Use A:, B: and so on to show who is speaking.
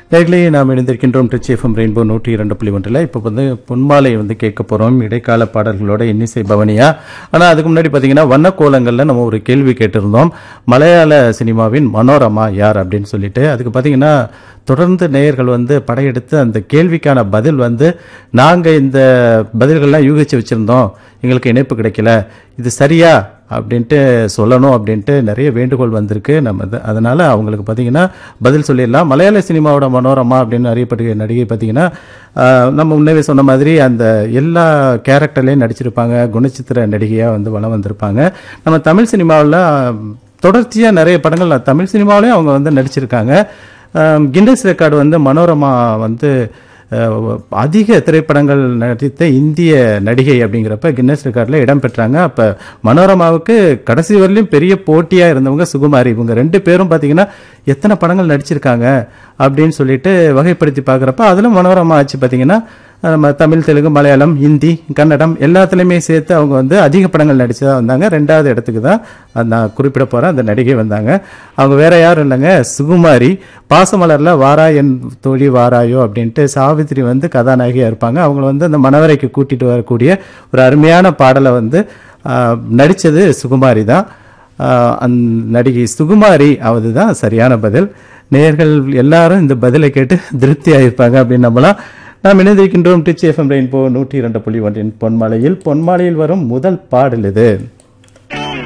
A: நேர்களே நாம் இணைந்திருக்கின்றோம் ட்ரிச்சி எஃப்எம் ரெயின்போ நூற்றி இரண்டு புள்ளி ஒன்றில் இப்போ வந்து பொன்மாலை வந்து கேட்க போகிறோம் இடைக்கால பாடல்களோட இன்னிசை பவனியா ஆனால் அதுக்கு முன்னாடி பார்த்தீங்கன்னா வண்ணக்கோலங்களில் நம்ம ஒரு கேள்வி கேட்டிருந்தோம் மலையாள சினிமாவின் மனோரமா யார் அப்படின்னு சொல்லிட்டு அதுக்கு பார்த்தீங்கன்னா தொடர்ந்து நேயர்கள் வந்து படையெடுத்து அந்த கேள்விக்கான பதில் வந்து நாங்கள் இந்த பதில்கள்லாம் யூகிச்சு வச்சுருந்தோம் எங்களுக்கு இணைப்பு கிடைக்கல இது சரியா அப்படின்ட்டு சொல்லணும் அப்படின்ட்டு நிறைய வேண்டுகோள் வந்திருக்கு நம்ம இது- அதனால அவங்களுக்கு பார்த்தீங்கன்னா பதில் சொல்லிடலாம் மலையாள சினிமாவோட மனோரமா அப்படின்னு அறியப்படுகிற நடிகை பார்த்தீங்கன்னா ஆஹ், நம்ம முன்னவே சொன்ன மாதிரி அந்த எல்லா கேரக்டர்லேயும் நடிச்சிருப்பாங்க குணச்சித்திர நடிகையாக வந்து வளம் வந்திருப்பாங்க நம்ம தமிழ் சினிமாவில் தொடர்ச்சியாக நிறைய படங்கள் தமிழ் சினிமாவிலையும் அவங்க வந்து நடிச்சிருக்காங்க ஆஹ், கின்னஸ் ரெக்கார்டு வந்து மனோரமா வந்து அஹ், அதிக திரைப்படங்கள் நடித்த இந்திய நடிகை அப்படிங்கிறப்ப கின்னஸ் ரெக்கார்டில் இடம் பெற்றாங்க அப்போ மனோரமாவுக்கு கடைசி வரலையும் பெரிய போட்டியாக இருந்தவங்க சுகுமாரி இவங்க ரெண்டு பேரும் பார்த்தீங்கன்னா எத்தனை படங்கள் நடிச்சிருக்காங்க அப்படின்னு சொல்லிட்டு வகைப்படுத்தி பார்க்குறப்ப அதில் மனோரமா ஆச்சு பார்த்தீங்கன்னா அஹ், நம்ம தமிழ் தெலுங்கு மலையாளம் ஹிந்தி கன்னடம் எல்லாத்துலேயுமே சேர்த்து அவங்க வந்து அதிக படங்கள் நடிச்சதா வந்தாங்க ரெண்டாவது இடத்துக்கு தான் அது நான் குறிப்பிட போகிறேன் அந்த நடிகை வந்தாங்க அவங்க வேற யாரும் இல்லைங்க சுகுமாரி பாசமலர்ல வாரா என் தோழி வாராயோ அப்படின்ட்டு சாவித்திரி வந்து கதாநாயகியாக இருப்பாங்க அவங்கள வந்து அந்த மணவரைக்கு கூட்டிட்டு வரக்கூடிய ஒரு அருமையான பாடலை வந்து ஆஹ், நடிச்சது சுகுமாரி தான் ஆஹ், அந்த நடிகை சுகுமாரி அவது தான் சரியான பதில் நேயர்கள் எல்லாரும் இந்த பதிலை கேட்டு திருப்தி ஆயிருப்பாங்க அப்படின்னு நம்பலாம் நாம் இணைந்திருக்கின்றோம் டிச்சி எஃப்எம் ரெயின்போ நூற்றி இரண்டு புள்ளி ஒன்றின் பொன்மாலையில் பொன்மாலையில் வரும் முதல் பாடல் இது